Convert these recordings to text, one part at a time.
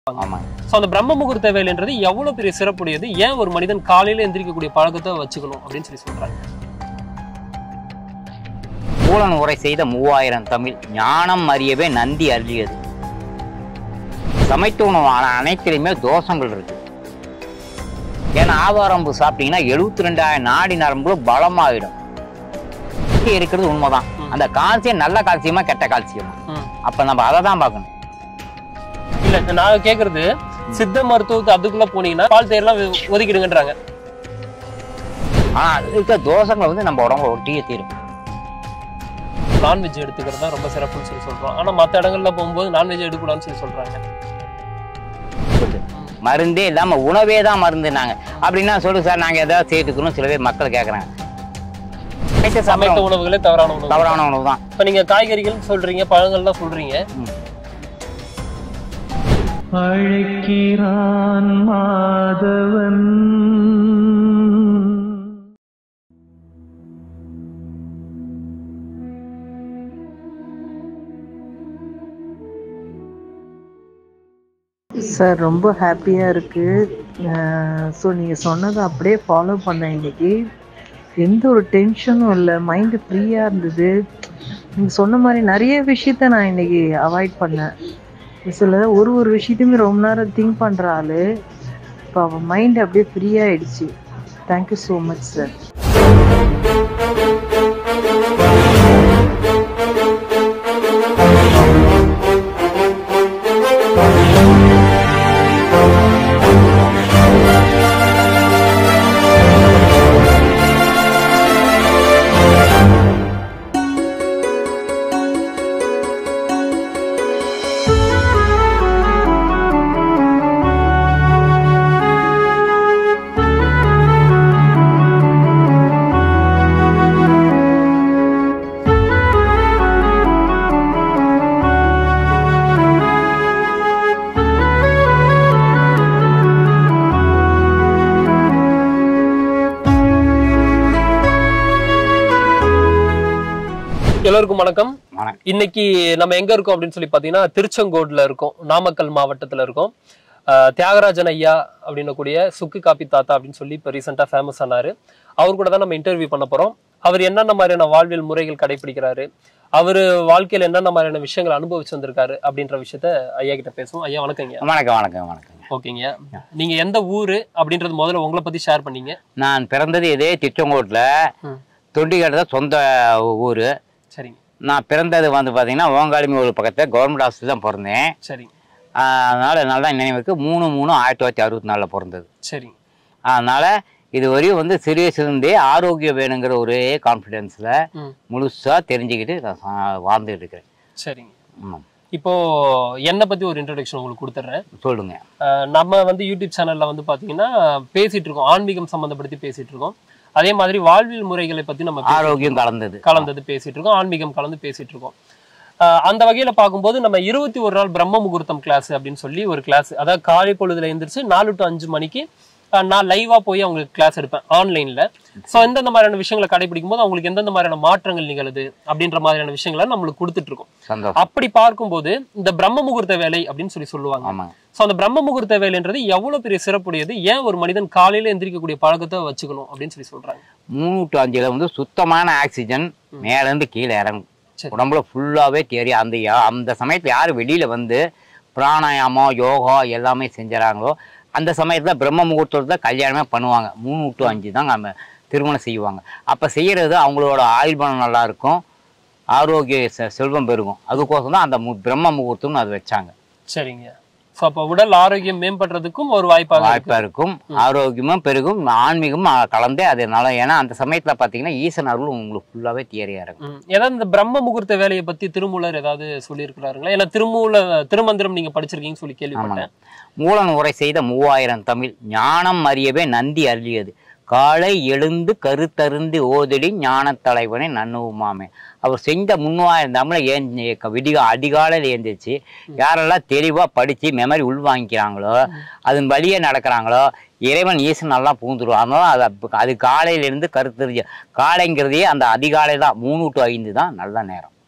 ஆமாங்க ஸோ அந்த பிரம்ம முகூர்த்த வேலைன்றது எவ்வளவு பெரிய சிறப்புடையது ஏன் ஒரு மனிதன் காலையில எந்திரிக்கக்கூடிய பழக்கத்தை வச்சுக்கணும் அப்படின்னு சொல்லி சொல்றாங்க மூலன் உரை செய்த மூவாயிரம் தமிழ் ஞானம் அறியவே நந்தி அருளியது சமைத்த உணவான அனைத்திலுமே தோஷங்கள் இருக்கு ஏன்னா ஆவாரம்பு சாப்பிட்டீங்கன்னா எழுபத்தி ரெண்டாயிரம் நாடி நரம்புகளும் பலமாயிடும் இங்கே இருக்கிறது உண்மைதான் ம். அந்த கால்சியம் நல்ல கால்சியமா கெட்ட கால்சியமா ம். அப்ப நம்ம அதை தான் பார்க்கணும் இல்ல இந்த நான் கேக்குறது சித்த மருத்துவத்து அதுக்குள்ள போனீங்கன்னா பால் தேர்லாம் ஒதுக்கிடுங்கன்றாங்க ஆனா அது இருக்க தோஷங்களை வந்து நம்ம உடம்புல ஒட்டியே தீரும் நான்வெஜ் எடுத்துக்கிறது தான் ரொம்ப சிறப்புன்னு சொல்லி சொல்றோம் ஆனா மத்த இடங்கள்ல போகும்போது நான்வெஜ் எடுக்கக்கூடாதுன்னு சொல்லி சொல்றாங்க மருந்தே இல்லாம உணவே தான் மருந்துனாங்க அப்படின்னா சொல்லு சார் நாங்க ஏதாவது சேர்த்துக்கணும் சில பேர் மக்கள் கேட்கறாங்க சமைச்ச சமைத்த சமைத்த உணவுகளே தவறான உணவு தவறான உணவு தான் இப்ப நீங்க காய்கறிகள் சொல்றீங்க பழங்கள்லாம் சொல்றீங்க அழைக்கிறான் மாதவன் சார் ரொம்ப ஹாப்பியாக இருக்குது ஸோ நீங்கள் சொன்னதை அப்படியே ஃபாலோ பண்ணேன் இன்னைக்கு எந்த ஒரு டென்ஷனும் இல்லை மைண்டு ஃப்ரீயாக இருந்தது நீங்கள் சொன்ன மாதிரி நிறைய விஷயத்த நான் இன்னைக்கு அவாய்ட் பண்ணேன் சில ஒரு ஒரு விஷயத்தையுமே ரொம்ப நேரம் திங்க் பண்ணுற ஆள் இப்போ அவன் மைண்ட் அப்படியே ஃப்ரீயாகிடுச்சு தேங்க்யூ ஸோ மச் சார் எல்லோருக்கும் வணக்கம் வணக்கம். இன்னைக்கு நம்ம எங்க இருக்கோம் அப்படின்னு சொல்லி பாத்தீங்கன்னா திருச்செங்கோடுல இருக்கோம் நாமக்கல் மாவட்டத்துல இருக்கோம் ஆஹ் தியாகராஜன் ஐயா அப்படின்னக்கூடிய சுக்கு காப்பி தாத்தா அப்படின்னு சொல்லி இப்போ ரீசெண்டாக ஃபேமஸ் ஆனாரு அவர் கூட தான் நம்ம இன்டர்வியூ பண்ண போறோம் அவர் என்னென்ன மாதிரியான வாழ்வியல் முறைகள் கடைபிடிக்கிறாரு அவர் வாழ்க்கையில என்னென்ன மாதிரியான விஷயங்கள் அனுபவிச்சு வந்திருக்காரு அப்படின்ற விஷயத்த ஐயா கிட்ட பேசுவோம் ஐயா வணக்கங்க வணக்கம் வணக்கம் வணக்கங்க ஓகேங்க நீங்க எந்த ஊரு அப்படின்றது முதல்ல உங்களை பத்தி ஷேர் பண்ணீங்க நான் பிறந்தது இதே திருச்செங்கோட்டில் ம். தொண்டிக்காடு தான் சொந்த ஊர் சரிங்க நான் பிறந்தது வந்து பார்த்தீங்கன்னா ஓங்காளிமி ஊர் பக்கத்தில் கவர்மெண்ட் ஹாஸ்பிட்டல் தான் பிறந்தேன் சரிங்க ஆஹ் அதனால நல்லா நினைவுக்கு மூணு மூணு ஆயிரத்தி தொள்ளாயிரத்தி அறுபத்தி நாலில் பிறந்தது சரிங்க அதனால இது வரையும் வந்து சிறிய சிறுந்தே ஆரோக்கியம் வேணுங்கிற ஒரே கான்ஃபிடென்ஸில் ம் முழுசாக தெரிஞ்சுக்கிட்டு நான் சா- வாழ்ந்துட்டு இருக்கிறேன் சரிங்க ஆமாம் இப்போ என்னை பத்தி ஒரு இன்ட்ரடக்ஷன் உங்களுக்கு கொடுத்துட்றேன் சொல்லுங்க அஹ் நம்ம வந்து யூடியூப் சேனல்ல வந்து பாத்தீங்கன்னா பேசிட்டு இருக்கோம் ஆன்மீகம் சம்பந்தப்படுத்தி பேசிட்டு இருக்கோம் அதே மாதிரி வாழ்வியல் முறைகளை பத்தி நம்ம பேசிட்டு ஆரோக்கியம் கலந்தது கலந்தது பேசிட்டு இருக்கோம் ஆன்மீகம் கலந்து பேசிட்டு இருக்கோம் அஹ் அந்த வகையில பார்க்கும்போது நம்ம இருபத்தி ஒரு நாள் பிரம்ம முகூர்த்தம் கிளாஸ் அப்படின்னு சொல்லி ஒரு கிளாஸ் அதாவது காலை பொழுதுல எந்திரிச்சு நாலு டு அஞ்சு மணிக்கு அஹ் நான் லைவா போய் அவங்களுக்கு கிளாஸ் எடுப்பேன் ஆன்லைன்ல சோ எந்தெந்த மாதிரியான விஷயங்களை கடைபிடிக்கும் போது அவங்களுக்கு எந்தெந்த மாதிரியான மாற்றங்கள் நிகழுது அப்படின்ற மாதிரியான விஷயங்களை நம்மளுக்கு கொடுத்துட்டு இருக்கோம் சந்தோஷம் அப்படி பார்க்கும்போது இந்த பிரம்ம முகூர்த்த வேலை அப்படின்னு சொல்லி சொல்லுவாங்க ஆமாங்க சோ அந்த பிரம்ம முகூர்த்த வேலைன்றது எவ்வளவு பெரிய சிறப்புடையது ஏன் ஒரு மனிதன் காலையில எந்திரிக்கக்கூடிய பழக்கத்தை வச்சுக்கணும் அப்படின்னு சொல்லி சொல்றாங்க மூணு டு அஞ்சுல வந்து சுத்தமான ஆக்சிஜன் மேலேருந்து கீழே இறங்கும் சரி. உடம்புல ஃபுல்லாகவே தெரியும் அந்த யா- அந்த சமயத்தில் யார் வெளியில் வந்து பிராணாயாமம் யோகா எல்லாமே செஞ்சுறாங்களோ அந்த சமயத்தில் பிரம்ம முகூர்த்தத்தில் கல்யாணமே பண்ணுவாங்க மூணு டு அஞ்சு தான் நம்ம திருமணம் செய்வாங்க அப்போ செய்கிறது அவங்களோட ஆயுள் பலம் நல்லா இருக்கும் ஆரோக்கிய செ- செல்வம் பெருகும் அதுக்கோசம் தான் அந்த மு பிரம்ம முகூர்த்தம்னு அது வச்சாங்க சரிங்க சோ அப்ப உடல் ஆரோக்கியம் மேம்படுறதுக்கும் ஒரு வாய்ப்பாக இருக்கு. வாய்ப்பா இருக்கும் ஆரோக்கியமும் பெருகும் ஆன்மீகமும் கலந்தே அதனால ஏன்னா அந்த சமயத்துல பாத்தீங்கன்னா ஈசன் அருள் உங்களுக்கு ஃபுல்லாவே தியரியா இருக்கும் ம். ஏதாவது இந்த பிரம்ம முகூர்த்த வேலையை பத்தி திருமூலர் ஏதாவது சொல்லியிருக்கிறாருங்களா ஏன்னா திருமூல திருமந்திரம் நீங்க படிச்சிருக்கீங்கன்னு சொல்லி கேள்விப்பட்டேன் மூலன் உரை செய்த மூவாயிரம் தமிழ் ஞானம் அறியவே நந்தி அருளியது காலை எழுந்து கருத்தருந்து ஓதடி ஞானத் தலைவனை நன்னுவுமாமே அவர் செஞ்ச மூவாயிரம் தமிழை ஏந்தி விடிகா அதிகாலையில் ஏந்திரிச்சு யாரெல்லாம் தெளிவாக படித்து மெமரி உள்வாங்கிக்கிறாங்களோ அதன் வழியே நடக்கிறாங்களோ இறைவன் ஈசன் நல்லா பூந்துருவான் அதனால அது அப்ப- அது காலையிலேருந்து கருத்தறிஞ்ச காலைங்கிறதே அந்த அதிகாலை தான் மூணு டு ஐந்து தான் நல்ல நேரம்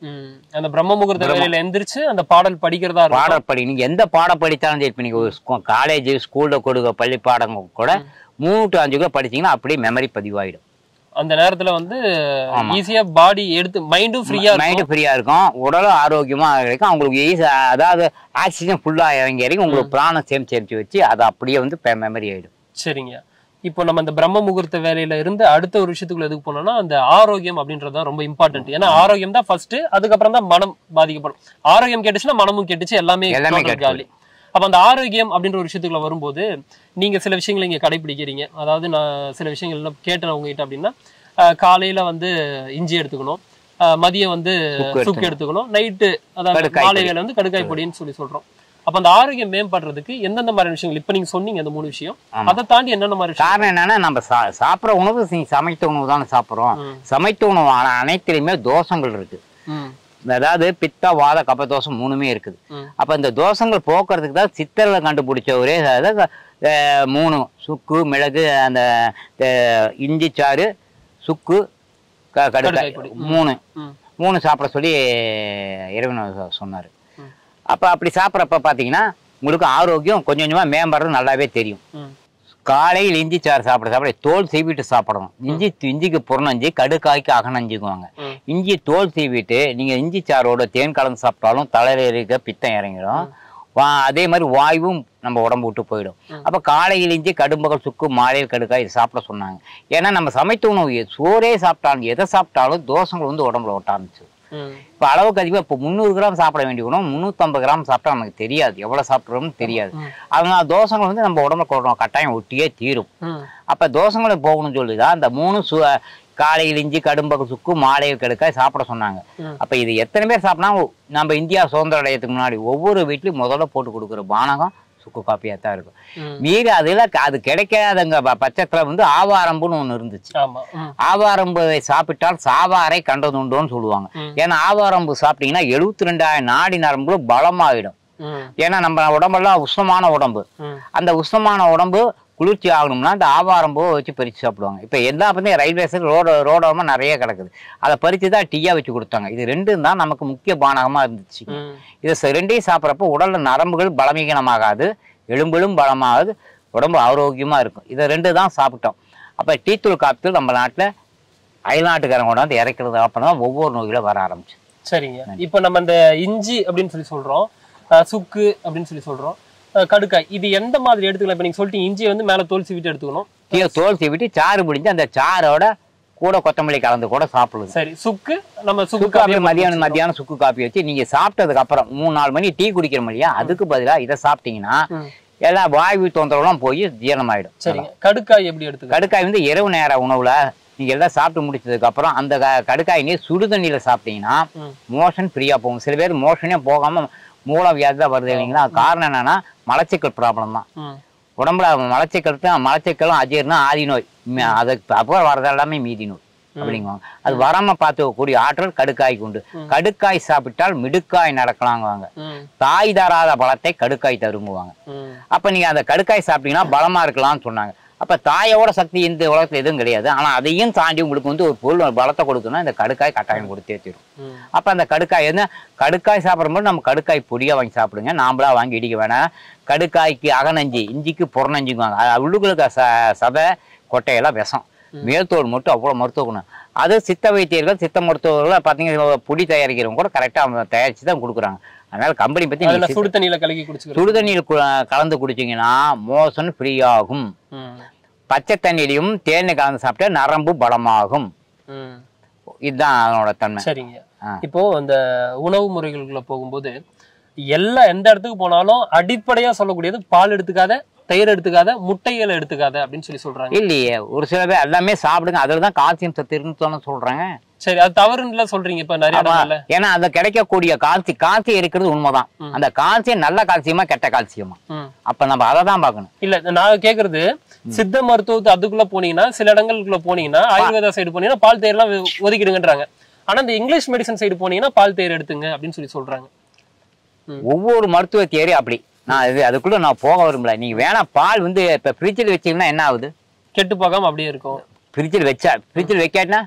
ம். அந்த பிரம்ம முகூர்த்த வேலையில எந்திரிச்சு அந்த பாடல் படிக்கிறதா இருக்கும் பாடப்படி நீங்க எந்த பாடம் படித்தாலும் சரி இப்போ நீங்க ஒரு காலேஜ் ஸ்கூல்ல கொடுக்க பள்ளி பாடம் கூட மூணு டு அஞ்சு கூட படிச்சீங்கன்னா அப்படியே மெமரி பதிவாயிடும் அந்த நேரத்துல வந்து ஈஸியா பாடி எடுத்து மைண்டும் ஃப்ரீயா இருக்கும் மைண்டு ஃப்ரீயா இருக்கும் உடலும் ஆரோக்கியமா கிடைக்கும் அவங்களுக்கு ஈஸி அதாவது ஆக்சிஜன் ஃபுல்லா இறங்கி இறங்கி உங்களுக்கு பிராணம் சேமிச்சு சேமிச்சு வச்சு அது அப்படியே வந்து மெமரி ஆயிடும் சரிங்க இப்போ நம்ம இந்த பிரம்ம முகூர்த்த வேலையில இருந்து அடுத்த ஒரு விஷயத்துக்குள்ள எதுக்கு போனோம்னா அந்த ஆரோக்கியம் அப்படின்றது தான் ரொம்ப இம்பார்ட்டன்ட் ஏன்னா ஆரோக்கியம் தான் ஃபர்ஸ்ட் அதுக்கப்புறம் தான் மனம் பாதிக்கப்படும் ஆரோக்கியம் கேட்டுச்சுன்னா மனமும் கேட்டுச்சு எல்லாமே எல்லாமே total கெட்டு காலி அப்ப அந்த ஆரோக்கியம் அப்படின்ற ஒரு விஷயத்துக்குள்ள வரும்போது நீங்க சில விஷயங்களை இங்க கடைபிடிக்கிறீங்க அதாவது நான் சில விஷயங்கள் எல்லாம் கேட்டேன் உங்ககிட்ட அப்படின்னா அஹ், காலையில வந்து இஞ்சி எடுத்துக்கணும் அஹ், மதியம் வந்து சுக்கு சுக்கு எடுத்துக்கணும் நைட்டு அதாவது கடுக்காய் மாலை வேலை வந்து கடுக்காய் பொடின்னு சொல்லி சொல்றோம் அப்ப அந்த ஆரோக்கியம் மேம்படுறதுக்கு எந்தெந்த மாதிரி விஷயங்கள் இப்ப நீங்க சொன்னீங்க அந்த மூணு விஷயம் ஆமா. அதை தாண்டி என்னென்ன மாதிரி விஷயம் காரணம் என்னன்னா நம்ம சா சாப்பிட்ற உணவு நீ சமைத்த உணவு தானே சாப்பிட்றோம் ம். சமைத்த உணவு ஆன அனைத்துலையுமே தோஷங்கள் இருக்கு ம், அதாவது பித்த வாத கப தோஷம் மூணுமே இருக்குது ம். அப்ப இந்த தோஷங்கள் போக்குறதுக்கு தான் சித்தர்களை கண்டுபிடிச்ச ஒரே அதாவது, அஹ், மூணு சுக்கு மிளகு அந்த அஹ், இஞ்சி சாறு சுக்கு க- கடுக்காய் கடுக்காய் பொடி. ம். மூணு ம். மூணு சாப்பிட சொல்லி இறைவன் சொ- சொன்னாரு ம். அப்ப அப்படி சாப்பிட்றப்ப பாத்தீங்கன்னா உங்களுக்கு ஆரோக்கியம் கொஞ்சம் கொஞ்சமா மேம்படுறது நல்லாவே தெரியும் ம், காலையில் இஞ்சி சாறு சாப்பிட சாப்பிட தோல் சீவிட்டு சாப்பிடணும் இஞ்சி இஞ்சிக்கு புறநஞ்சி கடுக்காய்க்கு அகநஞ்சுக்குவாங்க ம். இஞ்சி தோல் சீவிட்டு நீங்க இஞ்சி சாரோட தேன் கலந்து சாப்பிட்டாலும் தலையில இருக்க பித்தம் இறங்கிடும் வா அதே மாதிரி வாயுவும் நம்ம உடம்பு விட்டு போயிடும் அப்ப காலையில் இஞ்சி கடும்பகல் சுக்கு மாலையில் கடுக்காய் இது சாப்பிட சொன்னாங்க ஏன்னா நம்ம சமைத்த உணவு எ- சோறே சாப்பிட்டாலும் எதை சாப்பிட்டாலும் தோசங்கள் வந்து உடம்புல ஒட்ட ஆரம்பிச்சு ம், இப்போ அளவுக்கு அதிகமாக இப்போ முந்நூறு கிராம் சாப்பிட வேண்டிய உணவு முந்நூற்றம்பது கிராம் சாப்பிட்டா நமக்கு தெரியாது எவ்வளோ சாப்பிட்றோம்னு தெரியாது அதனால தோசங்கள் வந்து நம்ம உடம்புல கொ- கட்டாயம் ஒட்டியே தீரும் ம், அப்போ தோசங்களை போகணும்னு சொல்லிதான் அந்த மூணு சு காலையில் இஞ்சி கடும்பகு சுக்கு மாலையில் கடுக்காய் சாப்பிட சொன்னாங்க ம். அப்போ இது எத்தனை பேர் சாப்பிட்டா நம்ம இந்தியா சுதந்திரம் அடையத்துக்கு முன்னாடி ஒவ்வொரு வீட்லையும் முதல்ல போட்டு கொடுக்குற பானகம் சுக்கு காப்பியாக தான் இருக்கும் ம். மீறி அதில் அது கிடைக்காதங்க ப- பட்சத்துல வந்து ஆவாரம்புன்னு ஒன்று இருந்துச்சு ஆமா ம், ஆவாரம்பு சாப்பிட்டால் சாவாரை கண்டதுண்டோன்னு சொல்லுவாங்க ம். ஏன்னா ஆவாரம்பு சாப்பிட்டீங்கன்னா எழுபத்தி ரெண்டாயிரம் நாடி நரம்புகளும் பலமாயிடும் ம், ஏன்னா நம்ம உடம்பெல்லாம் உஷ்ணமான உடம்பு ம், அந்த உஷ்ணமான உடம்பு குளிர்ச்சி ஆகணும்னா அந்த ஆவாரம்பூ வச்சு பறித்து சாப்பிடுவாங்க இப்போ எல்லா பற்றியும் ரயில்வே ஸ்டேஷன் ரோடு ரோடோரமாக நிறைய கிடக்குது அதை பறித்து தான் டீயாக வச்சு கொடுத்தாங்க இது ரெண்டும் தான் நமக்கு முக்கிய பானகமாக இருந்துச்சு ம். இதை ச- ரெண்டையும் சாப்பிட்றப்போ உடல்ல நரம்புகள் பலவீனமாகாது எலும்புகளும் பலமாகாது உடம்பு ஆரோக்கியமாக இருக்கும் இதை ரெண்டு தான் சாப்பிட்டோம் அப்போ டீத்தூள் காப்பித்தூள் நம்ம நாட்டில் அயல்நாட்டுக்காரங்க கொண்டாந்து இறக்கிறது அப்புறம் தான் ஒவ்வொரு நோய்களும் வர ஆரம்பிச்சு சரிங்க இப்போ நம்ம இந்த இஞ்சி அப்படின்னு சொல்லி சொல்றோம் அஹ், சுக்கு அப்படின்னு சொல்லி சொல்றோம் அஹ், கடுக்காய் இது எந்த மாதிரி எடுத்துக்கலாம் இப்போ நீங்க சொல்லிட்டீங்க இஞ்சியை வந்து மேல தோல் சீவிட்டு எடுத்துக்கணும் கீழே தோல் சீவிட்டு சாறு பிடிஞ்சு அந்த சாரோட கூட கொத்தமல்லி கலந்து கூட சாப்பிடுது சரி சுக்கு நம்ம சுக்கு சுக்கு காப்பி காப்பியா மதியானம் மதியானம் சுக்கு காப்பி வச்சு நீங்க சாப்பிட்டதுக்கு அப்புறம் மூணு நாலு மணி டீ குடிக்கிற இல்லையா அதுக்கு பதிலா இதை சாப்பிட்டீங்கன்னா ம். எல்லா வாயு தொந்தரவுலாம் போய் ஜீரணமாயிடும் சரிங்க கடுக்காய் எப்படி எடுத்துக்கலாம் கடுக்காய் வந்து இரவு நேர உணவுல நீங்க எல்லாம் சாப்பிட்டு முடிச்சதுக்கு அப்புறம் அந்த க- கடுக்காய் நீர் சுடு தண்ணியில சாப்பிட்டீங்கன்னா ம். மோஷன் ஃப்ரீயா போகும் சில பேர் மோஷனே போகாம மூல வியாதி தான் வருது இல்லைங்களா அது காரணம் என்னன்னா மலச்சிக்கல் ப்ராப்ளம் தான் ம், உடம்புல மலச்சிக்கல் தான் மலச்சிக்கலும் அஜீரணம் ஆதி நோய் ம- அதுக்கு அப்புறம் வரது எல்லாமே மீதி நோய் அப்படிங்குவாங்க அது வராம பார்த்துக்கக்கூடிய ஆற்றல் கடுக்காய்க்கு உண்டு கடுக்காய் சாப்பிட்டால் மிடுக்காய் நடக்கலாங்குவாங்க ம், தாய் தராத பலத்தை கடுக்காய் தருங்குவாங்க ம். அப்ப நீங்க அந்த கடுக்காய் சாப்பிட்டீங்கன்னா பலமா இருக்கலாம்னு சொன்னாங்க அப்ப தாயோட சக்தி இந்த உலகத்துல எதுவும் கிடையாது ஆனா அதையும் தாண்டி உங்களுக்கு வந்து ஒரு பொருள் ஒரு பலத்தை கொடுக்கணும்னா இந்த கடுக்காய் கட்டாயம் கொடுத்தே தீரும் ம். அப்ப அந்த கடுக்காய் என்ன கடுக்காய் சாப்பிடும்போது நம்ம கடுக்காய் பொடியா வாங்கி சாப்பிடுங்க நாமளா வாங்கி இடிக்க வேணாம் கடுக்காய்க்கு அகநஞ்சி இஞ்சிக்கு புறநஞ்சிக்குவாங்க அது உள்ளுக்குள்ள ச சதை கொட்டையெல்லாம் விஷம் மேல்தோல் மட்டும் அவ்வளோ மருத்துவ குணம் அது சித்த வைத்தியர்கள் சித்த மருத்துவர்கள் பார்த்தீங்கன்னா பொடி தயாரிக்கிறவங்க கூட கரெக்டாக தயாரித்து தான் கொடுக்குறாங்க அதனால கம்பெனி பற்றி அதுல சுடு தண்ணியில கலக்கி குடிச்சுக்கிறோம் சுடுதண்ணீர் கு- கலந்து குடிச்சீங்கன்னா மோஷன் ஃப்ரீ ஆகும் ம், பச்சை தண்ணியிலையும் தேனை கலந்து சாப்பிட்டா நரம்பு பலமாகும் ம். இதுதான் அதனோட தன்மை சரிங்க ஆ. இப்போ அந்த உணவு முறைகளுக்குள்ள போகும்போது எல்லா எந்த இடத்துக்கு போனாலும் அடிப்படையா சொல்லக்கூடியது பால் எடுத்துக்காத தயிர் எடுத்துக்காத முட்டைகளை எடுத்துக்காத அப்படின்னு சொல்லி சொல்றாங்க இல்லையே ஒரு சில பேர் எல்லாமே சாப்பிடுங்க அதில் தான் கால்சியம் சத்து இருக்குன்னு தானே சொல்றாங்க சரி அது தவறுன்னு சொல்றீங்க இப்ப நிறைய ஆமா. இடங்கள்ல ஏன்னா அதுல கிடைக்கக்கூடிய கால்சி கால்சியம் இருக்கிறது உண்மைதான் அந்த கால்சியம் நல்ல கால்சியமா கெட்ட கால்சியமா ம். அப்ப நம்ம அதை தான் பார்க்கணும் இல்ல நான் கேக்குறது சித்த மருத்துவத்து அதுக்குள்ள போனீங்கன்னா சில இடங்களுக்குள்ள போனீங்கன்னா ஆயுர்வேதா சைடு போனீங்கன்னா பால் தயிர் எல்லாம் ஒதுக்கிடுங்கன்றாங்க ஆனா இந்த இங்கிலீஷ் மெடிசன் சைடு போனீங்கன்னா பால் தயிர் எடுத்துங்க அப்படின்னு சொல்லி சொல்றாங்க ஒவ்வொரு மருத்துவ தேரி அப்படி நான் இது அதுக்குள்ள நான் போக விரும்பல நீங்க வேணா பால் வந்து இப்ப ஃப்ரிட்ஜில் வச்சீங்கன்னா என்ன ஆகுது கெட்டு போகாம அப்படியே இருக்கும் ஃப்ரிட்ஜில் வச்சா ஃப்ரிட்ஜில் வைக்காட்டினா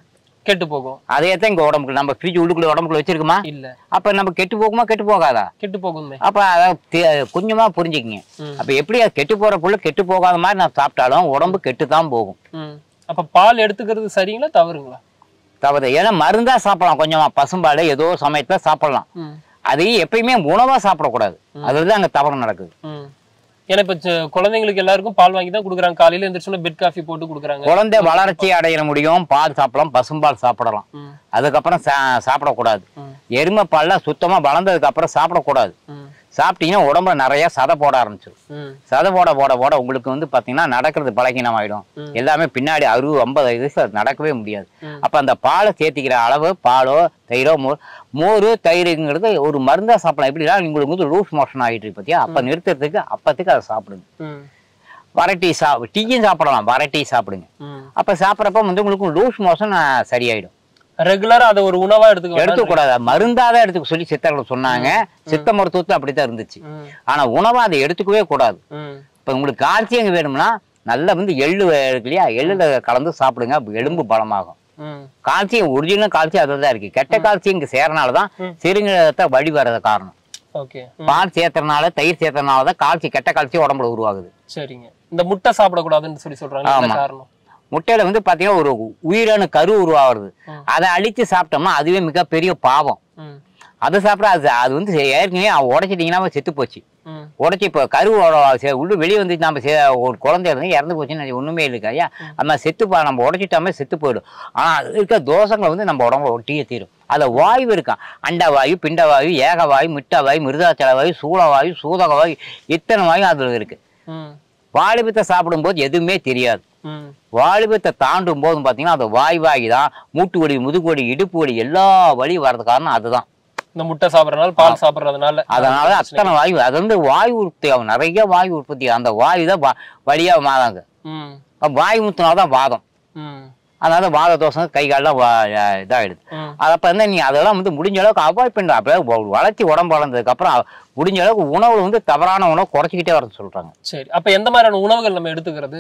கெட்டு போகும் அதே தான் இங்க உடம்புக்கு நம்ம ஃப்ரிட்ஜ் உள்ளுக்குள்ள உடம்புக்குள்ள வச்சிருக்குமா இல்ல அப்ப நம்ம கெட்டு போகுமா கெட்டு போகாதா கெட்டு போகுமே அப்ப அதை தெ- கொஞ்சமா புரிஞ்சுக்கிங்க ம். அப்ப எப்படி அது கெட்டு போற புள்ள கெட்டு போகாத மாதிரி நான் சாப்பிட்டாலும் உடம்பு கெட்டு தான் போகும் ம். அப்ப பால் எடுத்துக்கிறது சரிங்களா தவறுங்களா தவிர ஏன்னா மருந்தா சாப்பிடலாம் கொஞ்சமா பசும்பால் ஏதோ சமயத்துல சாப்பிடலாம் ம். அது எப்பயுமே உணவா சாப்பிடக்கூடாது அதுதான் அங்க தவறு நடக்குது ம். ஏன்னா இப்ப சி- குழந்தைங்களுக்கு எல்லாருக்கும் பால் வாங்கி தான் கொடுக்குறாங்க காலையில எந்திரிச்சோன்னா பெட் காஃபி போட்டு கொடுக்குறாங்க குழந்தை வளர்ச்சி அடைய முடியும் பால் சாப்பிடலாம் பசும்பால் சாப்பிடலாம் ம். அதுக்கப்புறம் சா- சாப்பிடக்கூடாது ம். எருமை பால்லாம் சுத்தமா வளர்ந்ததுக்கு அப்புறம் சாப்பிடக்கூடாது ம். சாப்பிட்டீங்கன்னா உடம்புல நிறைய சதை போட ஆரம்பிச்சிடும் ம். சதை போட போட போட உங்களுக்கு வந்து பாத்தீங்கன்னா நடக்கிறது பலகீனம் ஆயிடும் ம். எல்லாமே பின்னாடி அறுபது ஐம்பது வயசு அது நடக்கவே முடியாது ம். அப்ப அந்த பாலை சேர்த்திக்கிற அளவு பாலோ தயிரோ மோர் மோர் தயிருங்கிறது ஒரு மருந்தா சாப்பிடலாம் எப்படின்னா உங்களுக்கு வந்து லூஸ் மோஷன் ஆகிட்டு இருக்கு பாத்தியா அப்ப நிறுத்துறதுக்கு அப்பத்துக்கு அதை சாப்பிடுங்க ம். வரட்டி சா டீயும் சாப்பிடலாம் வரட்டி சாப்பிடுங்க ம். அப்ப சாப்பிட்றப்ப வந்து உங்களுக்கு லூஸ் மோஷன் சரியாயிடும் ரெகுலரா அதை ஒரு உணவா எடுத்துக்க வேண்டாம். எடுத்துக்கூடாது மருந்தாதான் எடுத்துக்க சொல்லி சித்தர்கள் சொன்னாங்க சித்த மருத்துவத்துல அப்படித்தான் இருந்துச்சு ம். ஆனா உணவா அதை எடுத்துக்கவே கூடாது ம். இப்ப உங்களுக்கு கால்சியம் வேணும்னா நல்லா வந்து எள்ளு இருக்கு இல்லையா எள்ளுல கலந்து சாப்பிடுங்க அப்ப எலும்பு பலமாகும் ம். கால்சியம் ஒரிஜினல் கால்சியம் அதில் தான் இருக்கு கெட்ட கால்சியம் இங்க சேரனால தான் சிறுநீரகத்தை வழி வர்றது காரணம் ஓகே ம். பால் சேர்த்தறனால தயிர் சேர்த்தறனால தான் கால்சியம் கெட்ட கால்சியம் உடம்புல உருவாகுது சரிங்க இந்த முட்டை சாப்பிடக்கூடாதுன்னு சொல்லி சொல்றாங்க என்ன ஆமா. காரணம் முட்டையில வந்து பாத்தீங்கன்னா ஒரு உயிரணு கரு உருவாகிறது அதை அழிச்சு சாப்பிட்டோம்னா அதுவே மிகப்பெரிய பாவம் ம். அதை சாப்பிட்டா அது அது வந்து ஏற்கனவே உடைச்சிட்டிங்கன்னா செத்து போச்சு ம். உடைச்சி இப்போ கருவோட செ- உள்ள வெளியே வந்து நம்ம செ- ஒரு குழந்தை இருந்து இறந்து போச்சுன்னு அது ஒண்ணுமே இல்லை ஐயா நம்ம செத்து போ நம்ம உடைச்சிட்டாமே செத்து போயிடும் ஆனா அது இருக்க தோஷங்களை வந்து நம்ம உடம்பு ஒட்டியே தீரும் அதுல வாயு இருக்கான் அண்டவாயு பிண்டவாயு ஏகவாயு மிட்டவாயு மிருதாச்சல வாயு சூளவாயு சூதக வாயு இத்தனை வாயு அதுல இருக்கு ம். வாலிபத்தை சாப்பிடும்போது எதுவுமே தெரியாது ம். வாலிபத்தை தாண்டும் போதும் பார்த்தீங்கன்னா அது வாய்வாகி தான் மூட்டு வலி முதுகு வலி இடுப்பு வலி எல்லா வலியும் வர்றது காரணம் அதுதான் இந்த முட்டை சாப்பிடறதுனால பால் சாப்பிடறதுனால அதனால அத்தனை வாயு அது வந்து வாயு உற்பத்தி ஆகும் நிறைய வாயு உற்பத்தி ஆகும். அந்த வாயு தான் வா- வழியா மாதாங்க ம். அப்ப வாயு முத்தினால தான் வாதம் ம். அதனால வாத தோஷம் கை காலெல்லாம் வா- இதாயிடுது ம். அப்ப வந்து நீ அதெல்லாம் வந்து முடிஞ்ச அளவுக்கு அவாய்ட் பண்ண அப்ப வ- வளர்ச்சி உடம்பு வளர்ந்ததுக்கு அப்புறம் முடிஞ்ச அளவுக்கு உணவுல வந்து தவறான உணவு குறைச்சிக்கிட்டே வர சொல்றாங்க சரி அப்ப எந்த மாதிரியான உணவுகள் நம்ம எடுத்துக்கிறது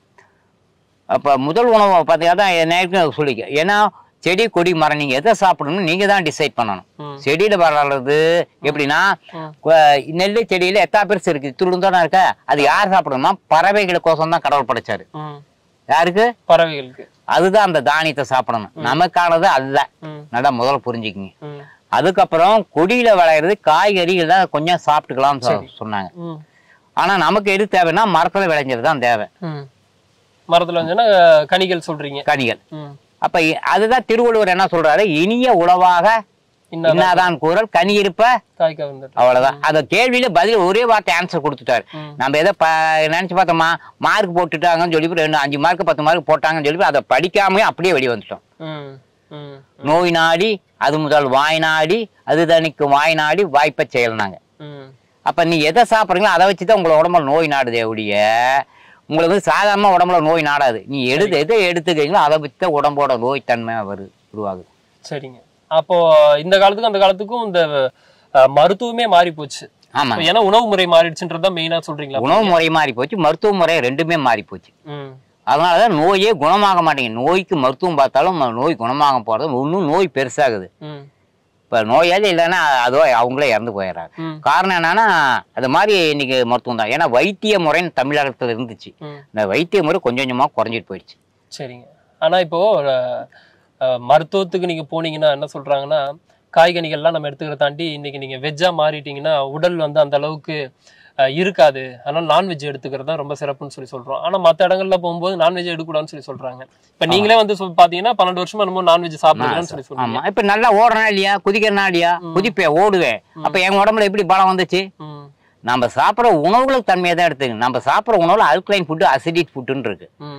அப்ப முதல் உணவை பார்த்தீங்கன்னா தான் நேருக்கு சொல்லிக்க ஏன்னா செடி கொடி மரம் நீங்க எதை சாப்பிடணும்னு நீங்க தான் டிசைட் பண்ணணும் ம். செடியில வளர்றது எப்படின்னா ம். கு- நெல்லு செடியில எத்தா பெருசு இருக்கு துளுந்தானே இருக்க அது யார் சாப்பிடணுமா பறவைகளுக்கோசம் தான் கடவுள் படைச்சாரு ம். யாருக்கு பறவைகளுக்கு அதுதான் அந்த தானியத்தை சாப்பிடணும் நமக்கானது அல்ல ம். நல்லா முதல்ல புரிஞ்சுக்கிங்க ம். அதுக்கப்புறம் கொடியில விளையிறது காய்கறிகள் தான் கொஞ்சம் சாப்பிட்டுக்கலாம்னு சொ- சொன்னாங்க ம். ஆனா நமக்கு எது தேவைன்னா மரத்துல விளைஞ்சது தான் தேவை ம். மரத்துல வந்துன்னா கனிகள் சொல்றீங்க கனிகள் ம். அப்ப இ- அதுதான் திருவள்ளுவர் என்ன சொல்றாரு இனிய உணவாக இன்னாதான் இன்னாதான் கூறல் கனி இருப்ப காய் கவர்ந்துட்டு அவ்வளவுதான் அந்த கேள்வியில பதில் ஒரே வார்த்தை ஆன்சர் கொடுத்துட்டாரு ம். நம்ம எதை ப நினைச்சு பார்த்தோமா மார்க் போட்டுட்டாங்கன்னு சொல்லி ரெண்டு அஞ்சு மார்க் பத்து மார்க் போட்டாங்கன்னு சொல்லி அதை படிக்காமயே அப்படியே வெளியே வந்துட்டோம் ம். ம். நோய் நாடி அது முதல் வாய் நாடி அது தணிக்கும் வாய் நாடி வாய்ப்பை செயல்னாங்க ம். அப்ப நீ எதை சாப்பிட்றீங்களோ அதை வச்சு தான் உங்களை உடம்புல நோய் நாடுதே ஒழிய உங்களுக்கு வந்து சாதாரண உடம்புல நோய் நாடாது நீ எடுத்து எதை எடுத்துக்கிறீங்களோ அதை வச்சு தான் உடம்போட நோய் தன்மை வரு உருவாகுது சரிங்க அப்போ இந்த காலத்துக்கும் அந்த காலத்துக்கும் இந்த அஹ், மருத்துவமே மாறி போச்சு ஆமா ஏன்னா உணவு முறை மாறிடுச்சுன்றதுதான் மெயினா சொல்றீங்களா உணவு முறை மாறி போச்சு மருத்துவ முறை ரெண்டுமே மாறி போச்சு ம். அதனாலதான் நோயே குணமாக மாட்டேங்குது நோய்க்கு மருத்துவம் பார்த்தாலும் ம- நோய் குணமாக போறது இன்னும் நோய் பெருசாகுது ம். இப்ப நோயாளி இல்லைன்னா அதோ அவங்களே இறந்து போயிடுறாங்க ம். காரணம் என்னன்னா அது மாதிரி இன்னைக்கு மருத்துவம் தான் ஏன்னா வைத்திய முறைன்னு தமிழகத்துல இருந்துச்சு ம். இந்த வைத்திய முறை கொஞ்சம் கொஞ்சமா குறைஞ்சிட்டு போயிடுச்சு சரிங்க ஆனா இப்போ அஹ், அஹ், மருத்துவத்துக்கு நீங்க போனீங்கன்னா என்ன சொல்றாங்கன்னா காய்கனிகள்லாம் நம்ம எடுத்துக்கிறத தாண்டி இன்னைக்கு நீங்க வெஜ்ஜா மாறிட்டீங்கன்னா உடல் வந்து அந்த அளவுக்கு அஹ், இருக்காது அதனால நான்வெஜ் எடுத்துக்கிறது தான் ரொம்ப சிறப்புன்னு சொல்லி சொல்றோம் ஆனா மத்த இடங்கள்ல போகும்போது நான்வெஜ் எடுக்கக்கூடாதுன்னு சொல்லி சொல்றாங்க இப்ப நீங்களே வந்து சொல் பாத்தீங்கன்னா பன்னெண்டு வருஷமா நம்ம நான்வெஜ் சாப்பிடுறீங்கன்னு சொல்லி சொல்றீங்க ஆமா இப்ப நல்லா ஓடுறனா இல்லையா குதிக்கிறனா இல்லையா குதிப்பேன் ஓடுவேன் அப்ப என் உடம்புல எப்படி பலம் வந்துச்சு ம். நம்ம சாப்பிட்ற உணவுகளுக்கு தன்மையை தான் எடுத்துக்கணும் நம்ம சாப்பிட்ற உணவுல அல்கலைன் ஃபுட்டு அசிடிக் ஃபுட்டுன்னு இருக்கு ம்.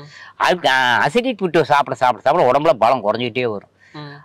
அசிடிக் ஃபுட்டு சாப்பிட சாப்பிட சாப்பிட உடம்புல பலம் குறைஞ்சிக்கிட்டே வரும் ம்.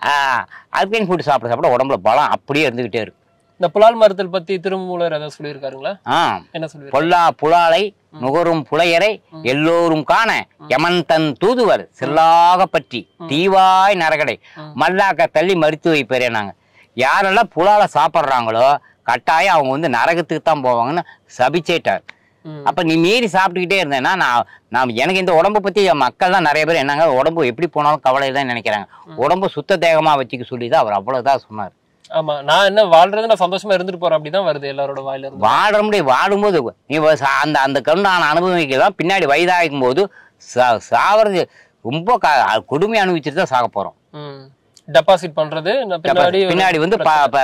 அல்கலைன் ஃபுட்டு சாப்பிட சாப்பிட உடம்புல பலம் அப்படியே இருந்துகிட்டே இருக்கும் இந்த புலால் மரத்தில் பத்தி திருமூலர் ஏதாவது சொல்லியிருக்காருங்களா ஆ என்ன சொல்லியிருக்காரு பொல்லா புலாலை நுகரும் புலையரை எல்லோரும் காண யமன் தன் தூதுவர் செல்லாக பற்றி தீவாய் நரகடை மல்லாக்க தள்ளி மறித்து வைப்பேரே நாங்க யாரெல்லாம் புலாலை சாப்பிட்றாங்களோ கட்டாயம் அவங்க வந்து நரகத்துக்கு தான் போவாங்கன்னு சபிச்சேட்டார் ம். அப்ப நீ மீறி சாப்பிட்டுக்கிட்டே இருந்தேன்னா நான் நான் எனக்கு இந்த உடம்பை பத்தி என் மக்கள் தான் நிறைய பேர் என்னங்க உடம்பு எப்படி போனாலும் கவலை தான் நினைக்கிறாங்க உடம்பு சுத்த தேகமா வச்சுக்க சொல்லி தான் அவர் அவ்வளவுதான் சொன்னார் ஆமா நான் என்ன வாழ்றது நான் சந்தோஷமா இருந்துட்டு போறேன் அப்படிதான் வருது எல்லாரோட வாயில இருந்து வாழ முடியும் வாழும்போது நீ வ- சா- அந்த அந்த கருணான அனுபவிக்கலாம் பின்னாடி வயதாகும் போது சா- சாவறது ரொம்ப க- கொடுமை அனுபவிச்சுட்டு தான் சாக போறோம் டெபாசிட் பண்றது நான் பின்னாடி பின்னாடி வந்து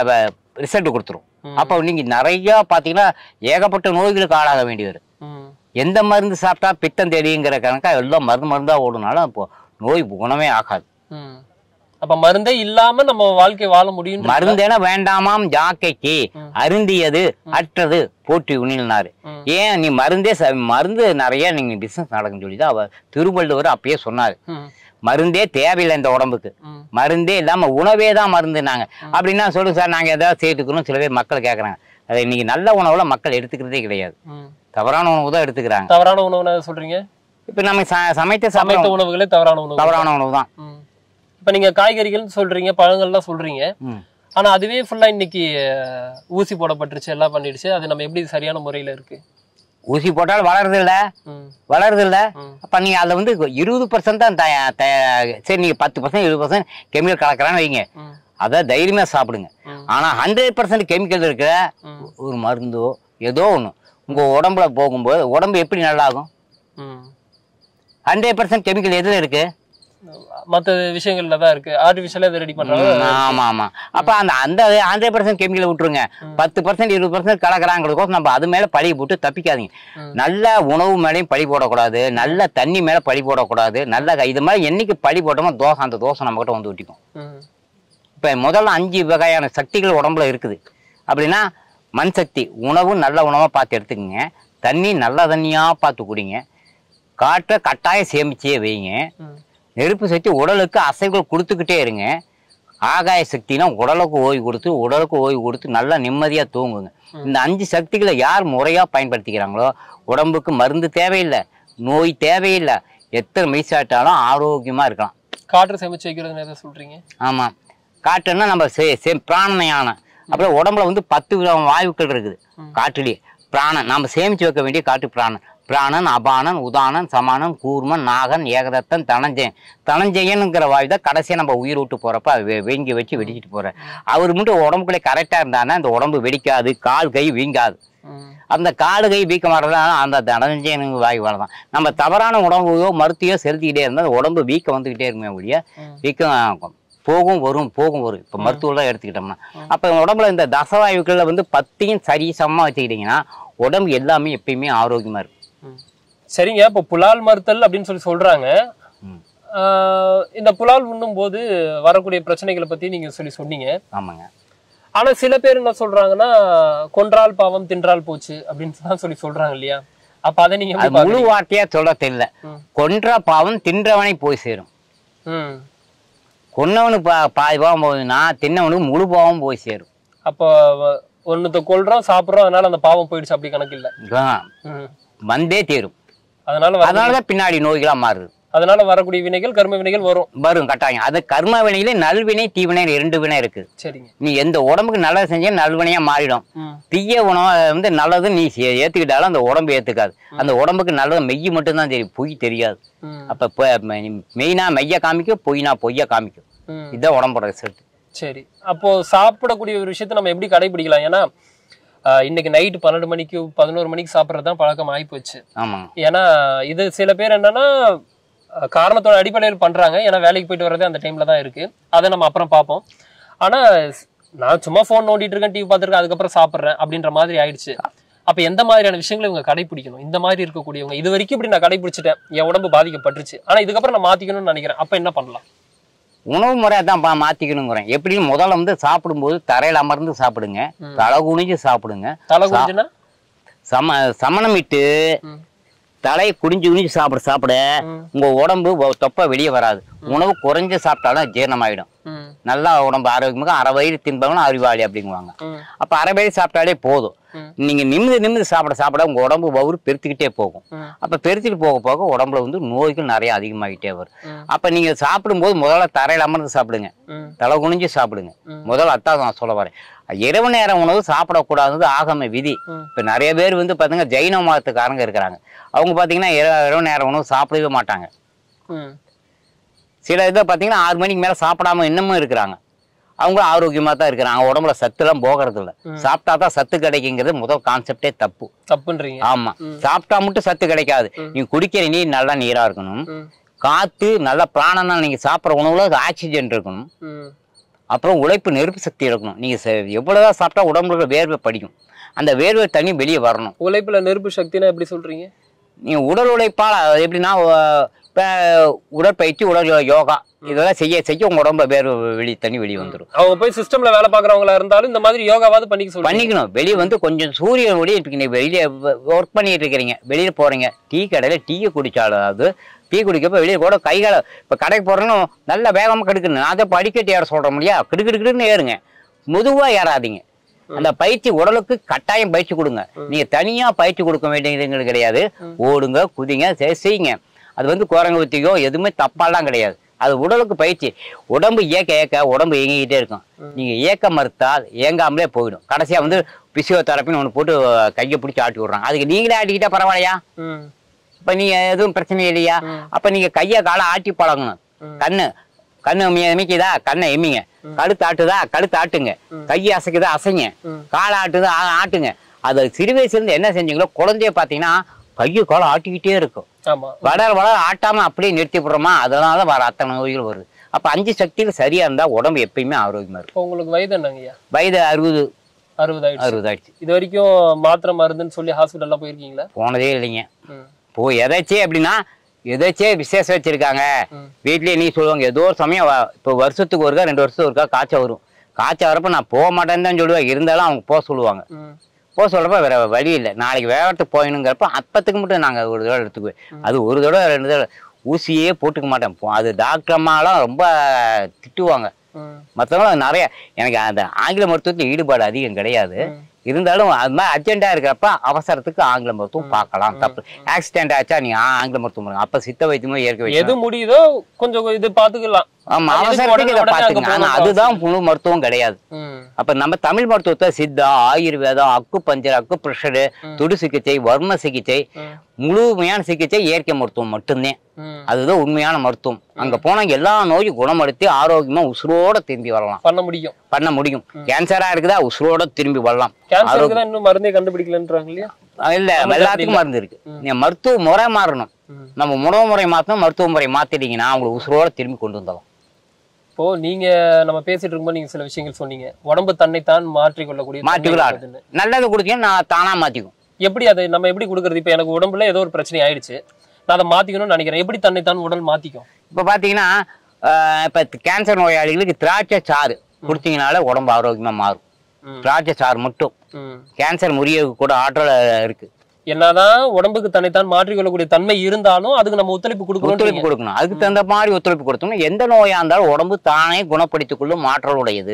ரிசல்ட் கொடுத்துரும் ம். அப்போ நீங்க நிறைய பாத்தீங்கன்னா ஏகப்பட்ட நோய்களுக்கு ஆளாக வேண்டி வரும் ம். எந்த மருந்து சாப்பிட்டா பித்தம் தெரியுங்கிற கணக்கா எல்லாம் மருந்து மருந்தா ஓடுனாலும் அப்போ நோய் குணமே ஆகாது ம். அப்ப மருந்தே இல்லாம நம்ம வாழ்க்கை வாழ முடியும் மருந்தென வேண்டாமாம் ஜாக்கைக்கு அருந்தியது அற்றது போற்றி உணில்னாரு ம். ஏன் நீ மருந்தே ச- மருந்து நிறைய நீங்க பிசினஸ் நடக்குன்னு சொல்லி தான் அவர் திருவள்ளுவர் அப்பயே சொன்னாரு மருந்தே தேவையில்லை இந்த உடம்புக்கு மருந்தே இல்லாம உணவே தான் மருந்துனாங்க அப்படின்னா சொல்லுங்க சார் நாங்க ஏதாவது சேர்த்துக்கணும் சில பேர் மக்கள் கேக்குறாங்க அதை இன்னைக்கு நல்ல உணவுல மக்கள் எடுத்துக்கிறதே கிடையாது தவறான உணவு தான் எடுத்துக்கிறாங்க தவறான உணவு சொல்றீங்க இப்ப நம்ம ச- சமைத்த சமைத்த சமைத்த உணவுகளே தவறான உணவு தவறான உணவு தான் ம். இப்ப நீங்க காய்கறிகள் சொல்றீங்க பழங்கள்லாம் சொல்றீங்க ம். ஆனா அதுவே ஃபுல்லா இன்னைக்கு அஹ், ஊசி போடப்பட்டுருச்சு எல்லாம் பண்ணிடுச்சு அது நம்ம எப்படி சரியான முறையில இருக்கு ஊசி போட்டாலும் வளருது இல்ல ம். வளருது இல்ல ம். அப்ப நீங்க அதுல வந்து இருபது பர்சன்ட் தான் தயா- தயா- சரி நீங்க பத்து பர்சன்ட் இருபது பர்சன்ட் கெமிக்கல் கலக்குறான்னு வைங்க ம். அதை தைரியமா சாப்பிடுங்க ம். ஆனா ஹண்ட்ரட் பர்சன்ட் கெமிக்கல் இருக்கிற ம். ஒரு மருந்தோ ஏதோ ஒண்ணு உங்க உடம்புல போகும்போது உடம்பு எப்படி நல்லாகும் ம். ஹண்ட்ரட் பர்சன்ட் கெமிக்கல் எதுல இருக்கு மத்த விஷயங்கள்ல தான் இருக்கு ஆர்டிபிஷியலா இதை ரெடி பண்றாங்க ம், ஆமா ஆமா அப்ப அந்த அந்த ஹண்ட்ரட் பர்சன்ட் கெமிக்கலை விட்டுருங்க பத்து பர்சன்ட் இருபது பர்சன்ட் கலக்குறாங்கிறதுக்கோசம் நம்ம அது மேல பழி போட்டு தப்பிக்காதீங்க ம். நல்ல உணவு மேலேயும் பழி போடக்கூடாது நல்ல தண்ணி மேல பழி போடக்கூடாது நல்ல க- இது மாதிரி என்னைக்கு பழி போட்டோமோ தோசை அந்த தோசை நம்ம கிட்ட வந்து ஒட்டிக்கும் ம். இப்ப முதல்ல அஞ்சு வகையான சக்திகள் உடம்புல இருக்குது அப்படின்னா மண் சக்தி உணவு நல்ல உணவா பார்த்து எடுத்துக்கங்க தண்ணி நல்ல தண்ணியா பார்த்து குடிங்க காற்றை கட்டாயம் சேமிச்சே வைங்க ம். நெருப்பு சக்தி உடலுக்கு அசைவுகள் கொடுத்துக்கிட்டே இருங்க ஆகாய சக்தினா உடலுக்கு ஓய்வு கொடுத்து உடலுக்கு ஓய்வு கொடுத்து நல்லா நிம்மதியா தூங்குங்க இந்த அஞ்சு சக்திகளை யார் முறையா பயன்படுத்திக்கிறாங்களோ உடம்புக்கு மருந்து தேவையில்லை நோய் தேவையில்லை எத்தனை வயசாட்டாலும் ஆரோக்கியமா இருக்கலாம் காற்று சேமிச்சு வைக்கிறதுன்னு எதை சொல்றீங்க ஆமா காற்றுன்னா நம்ம சே- சே- பிராணமயான அப்புறம் உடம்புல வந்து பத்து விதமான வாயுக்கள் இருக்குது காற்றுலயே பிராணன் நம்ம சேமிச்சு வைக்க வேண்டிய காற்று பிராணன் பிராணன் அபானன் உதானன் சமானன் கூர்மன் நாகன் ஏகதத்தன் தனஞ்சயன் தனஞ்சயனுங்கிற வாயு தான் கடைசியா நம்ம உயிர் விட்டு போறப்ப அது வெ- வெங்கி வச்சு வெடிச்சிட்டு போற அவர் மட்டும் உடம்புக்குள்ளே கரெக்டா இருந்தாருன்னா இந்த உடம்பு வெடிக்காது கால் கை வீங்காது ம். அந்த காடு கை வீக்கம் வரதான் அந்த தனஞ்சயனுங்க வாயு வரதான் நம்ம தவறான உடம்பையோ மருத்தையோ செலுத்திக்கிட்டே இருந்தால் அந்த உடம்பு வீக்கம் வந்துகிட்டே இருக்குமே ஒழிய ம். வீக்கம் போகும் வரும் போகும் வரும் இப்போ மருத்துவம் எடுத்துக்கிட்டோம்னா அப்போ உடம்புல இந்த தசவாயுக்களில் வந்து பத்தையும் சரி சமமாக வச்சுக்கிட்டிங்கன்னா உடம்பு எல்லாமே எப்பயுமே ஆரோக்கியமா இருக்கும் ம். சரிங்க இப்போ புலால் மறுத்தல் அப்படின்னு சொல்லி சொல்றாங்க ம். ஆஹ் இந்த புலால் உண்ணும் போது வரக்கூடிய பிரச்சனைகளை பத்தி நீங்க சொல்லி சொன்னீங்க ஆமாங்க ஆனா சில பேர் என்ன சொல்றாங்கன்னா கொன்றால் பாவம் தின்றால் போச்சு அப்படின்னு தான் சொல்லி சொல்றாங்க இல்லையா அப்ப அதை நீங்க அது எப்படி முழு பாக்குறீங்க? வார்த்தையா சொல்ல தெரியல ம். கொன்ற பாவம் தின்றவனை போய் சேரும் ம். கொன்னவனுக்கு பா பாதி பாவம் போகுதுன்னா தின்னவனுக்கு முழு பாவம் போய் சேரும் அப்போ வ- ஒண்ணுத்த கொல்றோம் சாப்பிடுறோம் அதனால அந்த பாவம் போயிடுச்சு அப்படி கணக்கு இல்ல ஆ, ம். வந்தே தீரும் அதனால வர அதனாலதான் பின்னாடி நோய்களா மாறுது அதனால வரக்கூடிய வினைகள் கர்ம வினைகள் வரும் வரும் கட்டாயம் அது கர்ம வினையில நல்வினை தீவினை இரண்டு வினை இருக்கு சரிங்க நீ எந்த உடம்புக்கு நல்லது செஞ்சா நல்வினையா மாறிடும் ம். தீய உணவை வந்து நல்லது நீ சே- ஏத்துக்கிட்டாலும் அந்த உடம்பு ஏத்துக்காது அந்த உடம்புக்கு நல்லது மெய் மட்டும்தான் தெரியும் பொய் தெரியாது ம். அப்ப மெயினா மெய்ய காமிக்கும் பொய்னா பொய்யா காமிக்கும் ம். இதுதான் உடம்போட ரிசல்ட் சரி அப்போ சாப்பிடக்கூடிய ஒரு விஷயத்தை நம்ம எப்படி கடைபிடிக்கலாம் ஏன்னா ஆஹ், இன்னைக்கு நைட்டு பன்னெண்டு மணிக்கு பதினோரு மணிக்கு சாப்பிட்றது தான் பழக்கம் ஆயிப்போச்சு ஆமாங்க ஏன்னா இது சில பேர் என்னன்னா அஹ், காரணத்தோட அடிப்படையில் பண்றாங்க ஏன்னா வேலைக்கு போயிட்டு வர்றதே அந்த டைம்ல தான் இருக்கு அதை நம்ம அப்புறம் பார்ப்போம் ஆனா ஸ்- நான் சும்மா ஃபோன் நோண்டிட்டு இருக்கேன் டிவி பார்த்துருக்கேன் அதுக்கப்புறம் சாப்பிட்றேன் அப்படின்ற மாதிரி ஆயிடுச்சு அப்ப எந்த மாதிரியான விஷயங்களை இவங்க கடைபிடிக்கணும் இந்த மாதிரி இருக்கக்கூடியவங்க இது வரைக்கும் இப்படி நான் கடைபிடிச்சிட்டேன் என் உடம்பு பாதிக்கப்பட்டுருச்சு ஆனா இதுக்கப்புறம் நான் மாத்திக்கணும்னு நினைக்கிறேன் அப்ப என்ன பண்ணலாம் உணவு முறையை தான் பா- மாத்திக்கணுங்கிறேன் எப்படின்னு முதல்ல வந்து சாப்பிடும்போது தரையில அமர்ந்து சாப்பிடுங்க தலை குனிஞ்சு சாப்பிடுங்க தலை குஞ்சுன்னா சம சமணமிட்டு ம். தலையை குனிஞ்சு குனிஞ்சு சாப்பிட சாப்பிட ம். உங்க உடம்பு ஒ- தொப்பை வெளியே வராது உணவு குறைஞ்சு சாப்பிட்டாலும் ஜீரணமாயிடும் ம் நல்லா உடம்பு ஆரோக்கியமாக அரை வயிறு தின்பவனும் அறிவாளி அப்படிங்குவாங்க ம். அப்ப அரை வயிறு சாப்பிட்டாலே போதும் ம். நீங்க நிமிந்து நிமிந்து சாப்பிட சாப்பிட உங்க உடம்பு வவுறு பெருத்துக்கிட்டே போகும் ம். அப்ப பெருத்துட்டு போக போக உடம்புல வந்து நோய்கள் நிறைய அதிகமாகிட்டே வரும் ம். அப்ப நீங்க சாப்பிடும்போது முதல்ல தரையில் அமர்ந்து சாப்பிடுங்க ம். தலை குனிஞ்சு சாப்பிடுங்க ம். முதல்ல அத்தான் நான் சொல்ல வரேன் இரவு நேர உணவு சாப்பிடக்கூடாதது ஆகம விதி ம். இப்ப நிறைய பேர் வந்து பாத்தீங்க ஜெயின மதத்துக்காரங்க இருக்கிறாங்க அவங்க பாத்தீங்கன்னா இரவு இரவு நேர உணவு சாப்பிடவே மாட்டாங்க ம். சில இதை பாத்தீங்கன்னா ஆறு மணிக்கு மேல சாப்பிடாம இன்னமும் இருக்கிறாங்க அவங்க ஆரோக்கியமா தான் இருக்கிறாங்க உடம்புல சத்துலாம் போகிறது இல்ல சாப்பிட்டா தான் சத்து கிடைக்குங்கிறது முதல் கான்செப்டே தப்பு தப்புன்றீங்க ஆமா சாப்பிட்டா மட்டும் சத்து கிடைக்காது நீங்க குடிக்கிற நீர் நல்லா நீரா இருக்கணும் ம். காத்து நல்ல பிராணனா நீங்க சாப்பிட்ற உணவுல ஆக்சிஜன் இருக்கணும் ம். அப்புறம் உழைப்பு நெருப்பு சக்தி இருக்கணும் நீங்க செ- எவ்வளவுதான் சாப்பிட்டா உடம்புல இருக்க வேர்வை படிக்கும் அந்த வேர்வை தண்ணி வெளியே வரணும் உழைப்புல நெருப்பு சக்தினா எப்படி சொல்றீங்க நீங்க உடல் உழைப்பால் அது எப்படின்னா அஹ், இப்ப உடற்பயிற்சி உடல் யோகா இதெல்லாம் செய்ய செய்ய உங்க உடம்புல வேர்வை வெளியே தண்ணி வெளியே வந்துடும் அவங்க போய் சிஸ்டம்ல வேலை பாக்குறவங்களா இருந்தாலும் இந்த மாதிரி யோகாவாவது பண்ணிக்க சொல்றீங்க பண்ணிக்கணும் வெளியே வந்து கொஞ்சம் சூரியன் ஒளி இப்போ நீங்கள் வெளியே ஒர்க் பண்ணிட்டு இருக்கிறீங்க வெளியில் போகிறீங்க டீ கடையில் டீயை குடிச்சாலும் அது டீ குடிக்கப்ப வெளியே கூட கை கால இப்போ கடைக்கு போகிறோன்னு நல்ல வேகமாக கெடுக்கணும் நான் அதை படிக்கட்டு ஏற சொல்கிறேன் முடியா கிடுக்கிடுக்கிடுன்னு ஏறுங்க மெதுவாக ஏறாதீங்க அந்த பயிற்சி உடலுக்கு கட்டாயம் பயிற்சி கொடுங்க நீங்க தனியா பயிற்சி கொடுக்க வேண்டியதுங்கிறது கிடையாது ஓடுங்க குதிங்க செ- செய்யுங்க அது வந்து குரங்கு வித்தியோ எதுவுமே தப்பாலாம் கிடையாது அது உடலுக்கு பயிற்சி உடம்பு இயக்க இயக்க உடம்பு இயங்கிக்கிட்டே இருக்கும் நீங்க இயக்க மறுத்தால் இயங்காமலே போயிடும் கடைசியா வந்து பிசியோதெரப்பின்னு ஒன்று போட்டு கையை பிடிச்சி ஆட்டி விடுறாங்க அதுக்கு நீங்களே ஆட்டிக்கிட்டா பரவாயில்லையா ம். இப்ப நீங்க எதுவும் பிரச்சனை இல்லையா அப்ப நீங்க கையை காலை ஆட்டி பழகணும் கண்ணு கண்ணு எமி- எமிக்குதா கண்ணை எமிங்க கழுத்து ஆட்டுதா கழுத்து ஆட்டுங்க கை அசைக்குதா அசைங்க காலை ஆட்டுதா ஆ- ஆட்டுங்க அது சிறு வயசுல இருந்து என்ன செஞ்சீங்களோ குழந்தைய பாத்தீங்கன்னா கையை காலை ஆட்டிக்கிட்டே இருக்கும் ஆமா வளர வளர ஆட்டாம அப்படியே நிறுத்தி விடுறோமா அதனால வர அத்தனை நோய்கள் வருது அப்ப அஞ்சு சக்திகள் சரியா இருந்தா உடம்பு எப்பயுமே ஆரோக்கியமா இருக்கும் இப்போ உங்களுக்கு வயது என்னங்கய்யா வயது அறுபது அறுபது ஆயிடுச்சு அறுபது ஆயிடுச்சு இது வரைக்கும் மாத்திரை மருந்துன்னு சொல்லி ஹாஸ்பிட்டல்லாம் போயிருக்கீங்களா போனதே இல்லைங்க ம். இப்போ எதாச்சே அப்படின்னா எதாச்சே விசேஷம் வச்சிருக்காங்க வீட்லயே நீ சொல்லுவாங்க ஏதோ ஒரு சமயம் வ- இப்போ வருஷத்துக்கு ஒருக்கா ரெண்டு வருஷத்துக்கு ஒருக்கா காய்ச்சல் வரும் காய்ச்சல் வரப்ப நான் போக மாட்டேன்னு தான் சொல்லுவேன் இருந்தாலும் அவங்க போக சொல்லுவாங்க ம். போக சொல்றப்ப வேற வழி இல்லை நாளைக்கு வேகத்துக்கு போயணுங்கிறப்ப அப்பத்துக்கு மட்டும் நாங்க ஒரு தடவை எடுத்துக்குவேன் அது ஒரு தடவை ரெண்டு தடவை ஊசியே போட்டுக்க மாட்டேன் போ- அது டாக்டர் அம்மாலாம் ரொம்ப திட்டுவாங்க ம். மற்றவங்களும் நிறைய எனக்கு அந்த ஆங்கில மருத்துவத்தில் ஈடுபாடு அதிகம் கிடையாது இருந்தாலும் அது மாதிரி அர்ஜென்ட்டா இருக்கிறப்ப அவசரத்துக்கு ஆங்கில மருத்துவம் பார்க்கலாம் தப்பு ஆக்சிடென்ட் ஆச்சா நீ ஆ- ஆங்கில மருத்துவம் பாருங்க அப்ப சித்த வைத்தியமோ இயற்கை வைத்தியம் எது முடியுதோ கொஞ்சம் இது பாத்துக்கலாம் ஆமா அது எதுக்கு அவசரத்துக்கு இதை உடனே உடனே பாத்துக்கங்க அங்க ஆனா போகணும்னு அதுதான் முழு மருத்துவம் கிடையாது ம். அப்ப நம்ம தமிழ் மருத்துவத்தை சித்தா ஆயுர்வேதம் அக்கு பஞ்சர் அக்கு பிரஷரு துடு சிகிச்சை வர்ம சிகிச்சை ம். முழுமையான சிகிச்சை இயற்கை மருத்துவம் மட்டும்தான் ம். அதுதான் உண்மையான மருத்துவம் அங்க போனா எல்லா நோயும் குணப்படுத்தி ஆரோக்கியமா உசுரோட திரும்பி வரலாம் பண்ண முடியும் பண்ண முடியும் கேன்சரா இருக்குதா உசுரோட திரும்பி வரலாம் கேன்சருக்கு தான் இன்னும் மருந்தே கண்டுபிடிக்கலன்றாங்க இல்லையா அஹ் இல்ல எல்லாத்துக்கும் மருந்து இருக்கு நீங்க மருத்துவ முறை மாறணும் ம். நம்ம உணவு முறை மாத்தணும் மருத்துவ முறை மாத்திட்டீங்கன்னா அவங்களை உசுரோட திரும்பி கொண்டு வந்துடலாம் இப்போ நீங்க நம்ம பேசிட்டு இருக்கும்போது நீங்க சில விஷயங்கள் சொன்னீங்க உடம்பு தன்னைத்தான் மாற்றிக் கொள்ளக்கூடிய தன்மை மாற்றிக்கலாம் உள்ளதுன்னு. நல்லது கொடுத்தீங்கன்னா நான் தானா மாத்திக்கும் எப்படி அதை நம்ம எப்படி கொடுக்கறது இப்போ எனக்கு உடம்புல ஏதோ ஒரு பிரச்சனை ஆயிடுச்சு நான் அதை மாத்திக்கணும்னு நினைக்கிறேன் எப்படி தன்னைத்தான் உடல் மாத்திக்கும் இப்ப பாத்தீங்கன்னா அஹ் இப்ப கேன்சர் நோயாளிகளுக்கு திராட்சை சாறு குடிச்சீங்கனால உடம்பு ஆரோக்கியமா மாறும் ம். திராட்சை சாறு மட்டும் ம். கேன்சர் முறிய கூட ஆற்றல் இருக்கு என்னதான் உடம்புக்கு தன்னைத்தான் மாற்றிக் கொள்ளக்கூடிய தன்மை இருந்தாலும் அதுக்கு நம்ம ஒத்துழைப்பு ஒத்துழைப்பு கொடுக்கணும் கொடுக்கணும் அதுக்கு தகுந்த மாதிரி ஒத்துழைப்பு கொடுத்தோம்னா எந்த நோயா இருந்தாலும் உடம்பு தானே குணப்படுத்திக் கொள்ளும் ஆற்றல் உடையது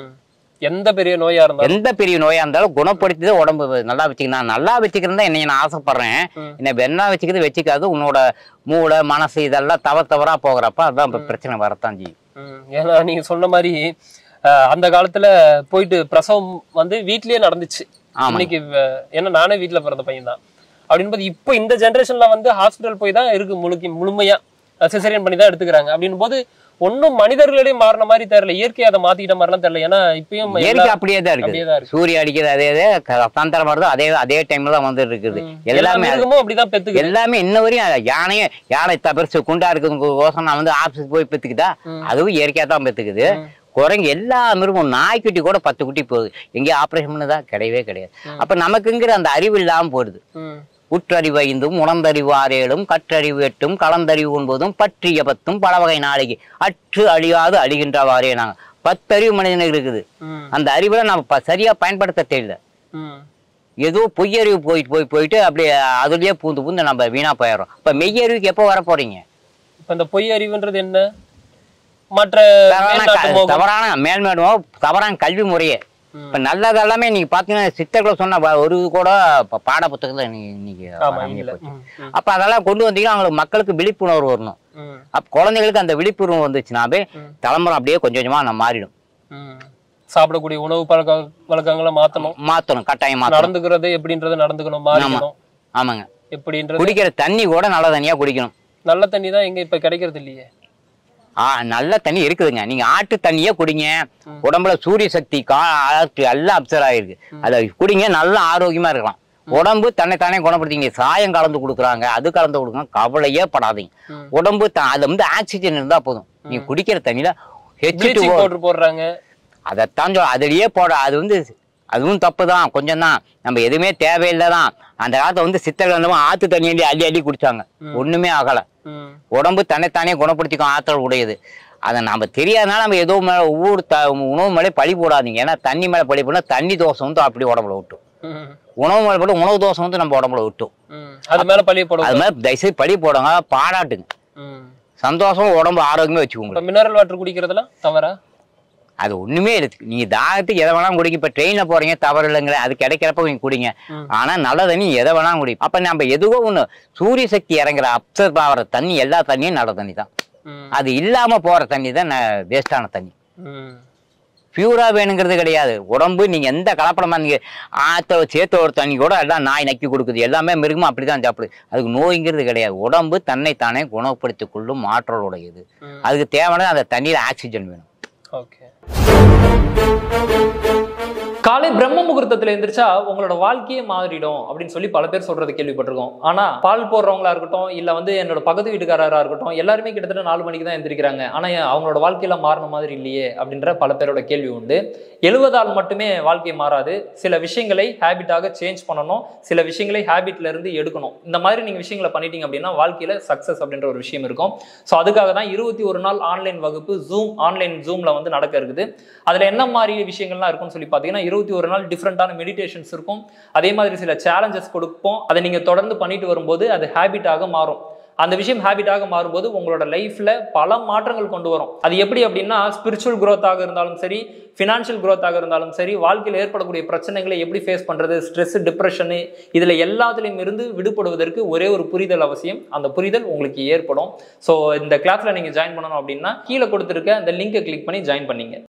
எந்த பெரிய நோயா இருந்தாலும் எந்த பெரிய நோயா இருந்தாலும் குணப்படுத்தி உடம்பு நல்லா வச்சுக்கணும் நல்லா வச்சுக்கிறதா என்னை நான் ஆசைப்படுறேன் ம். என்ன வெண்ணா வச்சுக்கிறது வச்சுக்காது உன்னோட மூளை மனசு இதெல்லாம் தவ தவறா போகிறப்ப அதான் இப்ப பிரச்சனை வரத்தான் செய்யும் ம். ஏன்னா நீங்க சொன்ன மாதிரி அஹ், அந்த காலத்துல போயிட்டு பிரசவம் வந்து வீட்லயே நடந்துச்சு ஆமாங்க. இன்னைக்கு வ- ஏன்னா நானே வீட்ல பிறந்த பையன் தான் அப்படின்போது இப்போ இந்த ஜென்ரேஷன்ல வந்து ஹாஸ்பிட்டல் போய் தான் இருக்கு முழுக்கி முழுமையா சிசரியன் பண்ணி தான் எடுத்துக்கிறாங்க அப்படின்னும் போது ஒன்னும் மனிதர்களே மாறின மாதிரி தெரியல இயற்கை அதை மாத்திக்கிட்ட மாதிரிலாம் தெரியல ஏன்னா இப்பயும் இயற்கை எல்லா- அப்படியே தான் அப்படியே இருக்குது தான் இருக்கு சூரிய அடிக்கிறது அதே அதே க- தந்திரம் வருதோ அதே அதே டைம்ல தான் வந்து இருக்குது எல்லா எல்லாமே அது- மிருகமும் அப்படிதான் பெத்துக்குது எல்லாமே இன்ன வரையும் யானையே யானை த- பெருசு குண்டா இருக்குதுக்கோசம் நான் வந்து ஆபீஸ் போய் பெத்துக்கிட்டா அதுவும் இயற்கையா தான் பெத்துக்குது குரங்கு எல்லா மிருகம் நாய்க்குட்டி கூட பத்து குட்டி போகுது எங்கேயும் ஆபரேஷன் பண்ணதா கிடையவே கிடையாது அப்ப நமக்குங்கிற அந்த அறிவு இல்லாம போயிடுது ம். உற்றறிவு ஐந்தும் உணர்ந்தறிவு ஆறேழும் கற்றறிவு எட்டும் கலந்தறிவு ஒன்பதும் பற்றிய பத்தும் பல வகை நாளைக்கு அற்று அழியாது அழிகின்றவாறே நாங்க பத்தறிவு மனிதனுக்கு இருக்குது ம். அந்த அறிவுல நம்ம ப- சரியா பயன்படுத்த தெரியல ம். ஏதோ பொய்யறிவு போயிட்டு போய் போயிட்டு அப்படியே அதுலயே பூந்து பூந்து நம்ம வீணா போயிடுறோம் இப்ப மெய்யறிவுக்கு எப்போ வர போறீங்க இப்ப இந்த பொய் அறிவுன்றது என்ன மற்ற தவறான மேல்நாட்டு க- மோகம் தவறான மேல்மேடுமோ தவறான கல்வி முறையே இப்ப நல்லது எல்லாமே நீங்க பாத்தீங்கன்னா சித்தர்கள் சொன்ன வ- ஒரு கூட இப்ப பாட புத்தகத்துல நீ- இன்னைக்கு ஆமா வராமயே இல்ல போச்சு. ம், ம், அப்ப அதெல்லாம் கொண்டு வந்தீங்கன்னா அவங்களுக்கு மக்களுக்கு விழிப்புணர்வு வரணும் ம், அப்ப குழந்தைகளுக்கு அந்த விழிப்புணர்வு வந்துச்சுனாவே ம். தலைமுறை அப்படியே கொஞ்சம் கொஞ்சமா நம்ம மாறிடும் ம். சாப்பிடக்கூடிய உணவு பழக்க வழக்கங்களை மாத்தணும் மாத்தணும் கட்டாயம் மாத்தணும் நடந்துக்கிறது எப்படின்றது நடந்துக்கணும் மாறிக்கணும் ஆமாங்க எப்படின்றது குடிக்கிற தண்ணி கூட நல்ல தண்ணியா குடிக்கணும் நல்ல தண்ணி தான் எங்க இப்ப கிடைக்கிறது இல்லையே ஆ நல்ல தண்ணி இருக்குதுங்க நீங்க ஆட்டு தண்ணியே குடிங்க உடம்புல சூரிய சக்தி கா ஆற்று எல்லாம் அப்சர் ஆயிருக்கு அதை குடிங்க நல்ல ஆரோக்கியமா இருக்கலாம் உடம்பு தன்னை தானே குணப்படுத்திங்க சாயம் கலந்து கொடுக்குறாங்க அது கலந்து கொடுக்குறாங்க கவலையே படாதீங்க ம். உடம்பு த- அது வந்து ஆக்சிஜன் இருந்தா போதும் நீங்க குடிக்கிற தண்ணியில ஹெச் ப்ளீச்சிங் பவுடர் போடுறாங்க அதைத்தான் சொல்ல அதுலயே போட அது வந்து அதுவும் தப்பு தான் கொஞ்சம் தான் நம்ம எதுவுமே தேவையில்லை தான் அந்த காலத்துல வந்து சித்தர்கள் வந்து ஆத்து தண்ணி அள்ளி அள்ளி அள்ளி குடிச்சாங்க ஒண்ணுமே ஆகல ம், உடம்பு தன்னைத்தானே குணப்படுத்திக்கும் ஆற்றல் உடையது அதை நம்ம தெரியாதனால நம்ம ஏதோ மேல ஒவ்வொரு த உணவு மேலே பழி போடாதீங்க ஏன்னா தண்ணி மேலே பழி போனா தண்ணி தோசை வந்து அப்படி உடம்புல விட்டும் ம், உணவு மேலே போட்டு உணவு தோசை வந்து நம்ம உடம்புல விட்டும் ம். அது மேல பழிய போடுவோம் அது மாதிரி தயவுசெய்து பழி போடுங்க பாராட்டுங்க ம். சந்தோஷம் உடம்பு ஆரோக்கியமா வச்சுக்கோங்க இப்ப மினரல் வாட்டர் குடிக்கிறதுலாம் தவறா அது ஒண்ணுமே இருக்கு நீங்க தாகத்துக்கு எதை வேணாலும் குடிங்க இப்ப ட்ரெயின்ல போறீங்க தவறு இல்லைங்கிற அது கிடைக்கிறப்ப நீங்க குடிங்க ம். ஆனா நல்ல தண்ணி எதை வேணாலும் குடி அப்ப நம்ம எதுவோ ஒண்ணு சூரிய சக்தி இறங்குற அப்சர்வ் ஆகிற தண்ணி எல்லா தண்ணியும் நல்ல தண்ணி தான் ம், அது இல்லாம போற தண்ணி தான் வேஸ்டான தண்ணி ம், பியூரா வேணுங்கிறது கிடையாது உடம்பு நீங்க எந்த கலப்படமா நீங்க ஆத்த சேர்த்த ஒரு தண்ணி கூட எல்லாம் நாய் நக்கி கொடுக்குது எல்லாமே மிருகமும் அப்படிதான் சாப்பிடுது அதுக்கு நோய்ங்கிறது கிடையாது உடம்பு தன்னைத்தானே குணப்படுத்திக் கொள்ளும் ஆற்றல் உடையது ம். அதுக்கு தேவையான அந்த தண்ணியில ஆக்சிஜன் வேணும் ஓகே காலை பிரம்ம முகூர்த்தத்துல எந்திரிச்சா உங்களோட வாழ்க்கையே மாறிடும் அப்படின்னு சொல்லி பல பேர் சொல்றது கேள்விப்பட்டிருக்கோம் ஆனா பால் போடுறவங்களா இருக்கட்டும் இல்ல வந்து என்னோட பக்கத்து வீட்டுக்காரரா இருக்கட்டும் எல்லாருமே கிட்டத்தட்ட நாலு மணிக்கு தான் எந்திரிக்கிறாங்க ஆனா ஏன் அவங்களோட வாழ்க்கையில மாறின மாதிரி இல்லையே அப்படின்ற பல பேரோட கேள்வி உண்டு எழுவதால் மட்டுமே வாழ்க்கை மாறாது சில விஷயங்களை ஹேபிட்டாக சேஞ்ச் பண்ணணும் சில விஷயங்களை ஹேபிட்ல இருந்து எடுக்கணும் இந்த மாதிரி நீங்க விஷயங்களை பண்ணிட்டீங்க அப்படின்னா வாழ்க்கையில சக்சஸ் அப்படின்ற ஒரு விஷயம் இருக்கும் ஸோ அதுக்காக தான் இருபத்தி ஒரு நாள் ஆன்லைன் வகுப்பு ஜூம் ஆன்லைன் ஜூம்ல வந்து நடக்க இருக்குது அதுல என்ன மாதிரி விஷயங்கள்லாம் இருக்கும்னு சொல்லி பார்த்தீங்கன்னா இருபத்தி ஒரு நாள் டிஃப்ரெண்டான மெடிடேஷன்ஸ் இருக்கும் அதே மாதிரி சில சேலஞ்சஸ் கொடுப்போம் அதை நீங்க தொடர்ந்து பண்ணிட்டு வரும்போது அது ஹேபிட்டாக மாறும் அந்த விஷயம் ஹேபிட்டாக மாறும்போது உங்களோட லைஃப்ல பல மாற்றங்கள் கொண்டு வரும் அது எப்படி அப்படின்னா ஸ்பிரிச்சுவல் growth-ஆக இருந்தாலும் சரி ஃபினான்ஷியல் growth-ஆக இருந்தாலும் சரி வாழ்க்கையில் ஏற்படக்கூடிய பிரச்சனைகளை எப்படி ஃபேஸ் பண்றது ஸ்ட்ரெஸ் டிப்ரெஷனு இதுல எல்லாத்துலேயும் இருந்து விடுபடுவதற்கு ஒரே ஒரு புரிதல் அவசியம் அந்த புரிதல் உங்களுக்கு ஏற்படும் ஸோ இந்த கிளாஸ்ல நீங்க ஜாயின் பண்ணணும் அப்படின்னா கீழே கொடுத்துருக்க அந்த லிங்கை கிளிக் பண்ணி ஜாயின் பண்ணீங்க